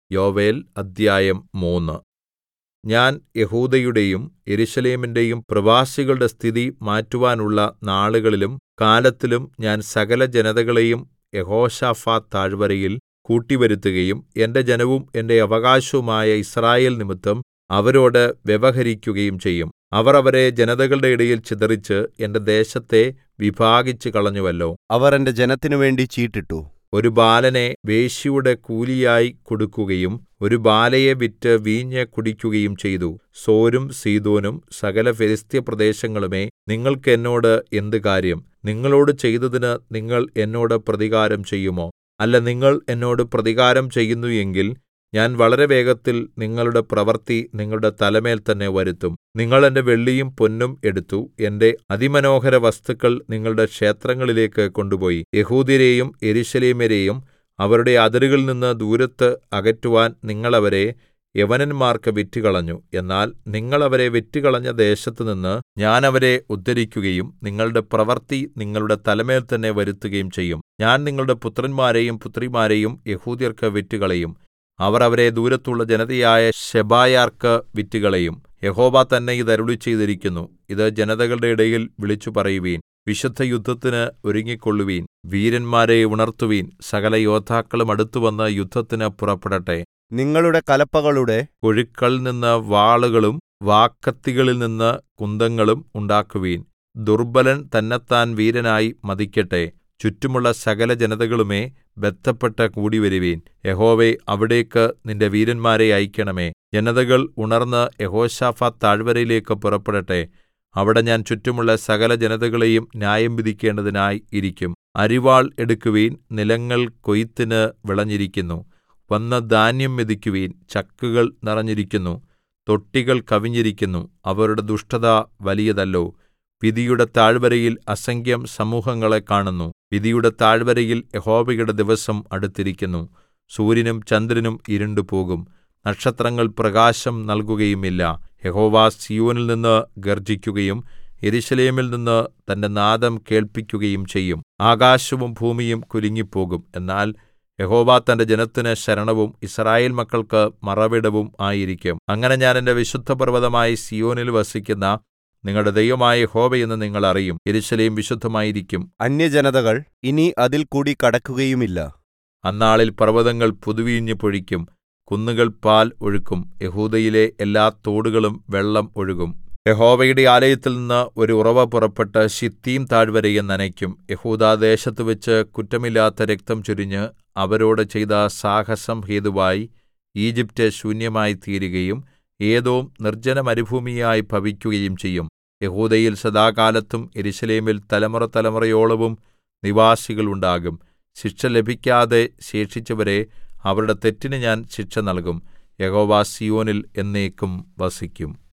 യോവേൽ അദ്ധ്യായം മൂന്ന് ഞാൻ യെഹൂദയുടെയും യെരൂശലേമിന്റെയും പ്രവാസികളുടെ സ്ഥിതി മാറ്റുവാനുള്ള നാളുകളിലും കാലത്തിലും ഞാൻ സകലജനതകളെയും യെഹോശാഫാത്ത് താഴ്വരയിൽ കൂട്ടിവരുത്തുകയും എന്റെ ജനവും എന്റെ അവകാശവുമായ യിസ്രായേൽ നിമിത്തം അവരോട് വ്യവഹരിക്കുകയും ചെയ്യും അവർ അവരെ ജനതകളുടെ ഇടയിൽ ചിതറിച്ച് എന്റെ ദേശത്തെ വിഭാഗിച്ചു കളഞ്ഞുവല്ലോ അവർ എന്റെ ജനത്തിനുവേണ്ടി ചീട്ടിട്ടു ഒരു ബാലനെ വേശ്യയുടെ കൂലിയായി കൊടുക്കുകയും ഒരു ബാലയെ വിറ്റ് വീഞ്ഞ് കുടിക്കുകയും ചെയ്തു സോരും സീദോനും സകല ഫെലിസ്ത്യ പ്രദേശങ്ങളുമേ നിങ്ങൾക്ക് എന്നോട് എന്ത് കാര്യം നിങ്ങളോട് ചെയ്തതിന് നിങ്ങൾ എന്നോട് പ്രതികാരം ചെയ്യുമോ അല്ല നിങ്ങൾ എന്നോട് പ്രതികാരം ചെയ്യുന്നു എങ്കിൽ ഞാൻ വളരെ വേഗത്തിൽ നിങ്ങളുടെ പ്രവൃത്തി നിങ്ങളുടെ തലമേൽ തന്നെ വരുത്തും നിങ്ങൾ എന്റെ വെള്ളിയും പൊന്നും എടുത്തു എന്റെ അതിമനോഹര വസ്തുക്കൾ നിങ്ങളുടെ ക്ഷേത്രങ്ങളിലേക്ക് കൊണ്ടുപോയി യെഹൂദ്യരെയും യെരൂശലേമ്യരെയും അവരുടെ അതിരുകളിൽനിന്ന് ദൂരത്ത് അകറ്റുവാൻ നിങ്ങൾ അവരെ യവനന്മാർക്ക് വിറ്റുകളഞ്ഞു എന്നാൽ നിങ്ങൾ അവരെ വിറ്റുകളഞ്ഞ ദേശത്തുനിന്ന് ഞാൻ അവരെ ഉദ്ധരിക്കുകയും നിങ്ങളുടെ പ്രവൃത്തി നിങ്ങളുടെ തലമേൽ തന്നെ വരുത്തുകയും ചെയ്യും ഞാൻ നിങ്ങളുടെ പുത്രന്മാരെയും പുത്രിമാരെയും യെഹൂദ്യർക്ക് വിറ്റുകളയും അവർ അവരെ ദൂരത്തുള്ള ജനതയായ ശെബായർക്ക് വിറ്റുകളയും യഹോവ തന്നെ ഇത് അരുളിച്ചെയ്തിരിക്കുന്നു ഇത് ജനതകളുടെ ഇടയിൽ വിളിച്ചുപറയുവിൻ വിശുദ്ധയുദ്ധത്തിന് ഒരുങ്ങിക്കൊള്ളുവിൻ വീരന്മാരെ ഉണർത്തുവിൻ സകല യോദ്ധാക്കളും അടുത്തുവന്ന് യുദ്ധത്തിന് പുറപ്പെടട്ടെ നിങ്ങളുടെ കലപ്പകളുടെ കൊഴുക്കളിൽ നിന്ന് വാളുകളും വാക്കത്തികളിൽ നിന്ന് കുന്തങ്ങളും ഉണ്ടാക്കുവിൻ ദുർബലൻ തന്നെത്താൻ വീരനായി മതിക്കട്ടെ ചുറ്റുമുള്ള സകല ജനതകളുമേ ബദ്ധപ്പെട്ട് കൂടിവരുവിൻ യഹോവേ അവിടേക്ക് നിന്റെ വീരന്മാരെ അയക്കണമേ ജനതകൾ ഉണർന്ന് യഹോശാഫാത്ത് താഴ്വരയിലേക്ക് പുറപ്പെടട്ടെ അവിടെ ഞാൻ ചുറ്റുമുള്ള സകല ജനതകളെയും ന്യായം വിധിക്കേണ്ടതിനായി ഇരിക്കും അരിവാൾ എടുക്കുവിൻ നിലങ്ങൾ കൊയ്ത്തിന് വിളഞ്ഞിരിക്കുന്നു വന്ന് ധാന്യം മെതിക്കുവിൻ ചക്കുകൾ നിറഞ്ഞിരിക്കുന്നു തൊട്ടികൾ കവിഞ്ഞിരിക്കുന്നു അവരുടെ ദുഷ്ടത വലിയതല്ലോ വിധിയുടെ താഴ്വരയിൽ അസംഖ്യം സമൂഹങ്ങളെ കാണുന്നു വിധിയുടെ താഴ്വരയിൽ യഹോവയുടെ ദിവസം അടുത്തിരിക്കുന്നു സൂര്യനും ചന്ദ്രനും ഇരുണ്ടുപോകും നക്ഷത്രങ്ങൾ പ്രകാശം നൽകുകയുമില്ല യഹോവ സീയോനിൽ നിന്ന് ഗർജിക്കുകയും യെരൂശലേമിൽ നിന്ന് തന്റെ നാദം കേൾപ്പിക്കുകയും ചെയ്യും ആകാശവും ഭൂമിയും കുലുങ്ങിപ്പോകും എന്നാൽ യഹോവ തന്റെ ജനത്തിന് ശരണവും യിസ്രായേൽ മക്കൾക്ക് മറവിടവും ആയിരിക്കും അങ്ങനെ ഞാൻ എന്റെ വിശുദ്ധപർവ്വതമായ സീയോനിൽ വസിക്കുന്ന നിങ്ങളുടെ ദൈവമായ യഹോവ എന്ന് നിങ്ങൾ അറിയും യെരൂശലേം വിശുദ്ധമായിരിക്കും അന്യജനതകൾ ഇനി അതിൽ കൂടി കടക്കുകയുമില്ല അന്നാളിൽ പർവ്വതങ്ങൾ പുതുവീഞ്ഞ് പൊഴിക്കും കുന്നുകൾ പാൽ ഒഴുക്കും യഹൂദയിലെ എല്ലാ തോടുകളും വെള്ളം ഒഴുകും യഹോവയുടെ ആലയത്തിൽ നിന്ന് ഒരു ഉറവ പുറപ്പെട്ട് ശിത്തീം താഴ്വരയെ നനയ്ക്കും യഹൂദാദേശത്ത് വെച്ച് കുറ്റമില്ലാത്ത രക്തം ചൊരിഞ്ഞ് അവരോട് ചെയ്ത സാഹസം ഹേതുവായി ഈജിപ്റ്റ് ശൂന്യമായി തീരുകയും ഏദോം നിർജ്ജന മരുഭൂമിയായി ഭവിക്കുകയും ചെയ്യും യഹൂദയിൽ സദാകാലത്തും യെരൂശലേമിൽ തലമുറ തലമുറയോളവും നിവാസികൾ ഉണ്ടാകും ശിക്ഷ ലഭിക്കാതെ ശേഷിച്ചവരെ അവരുടെ തെറ്റിന് ഞാൻ ശിക്ഷ നൽകും യഹോവ സീയോനിൽ എന്നേക്കും വസിക്കും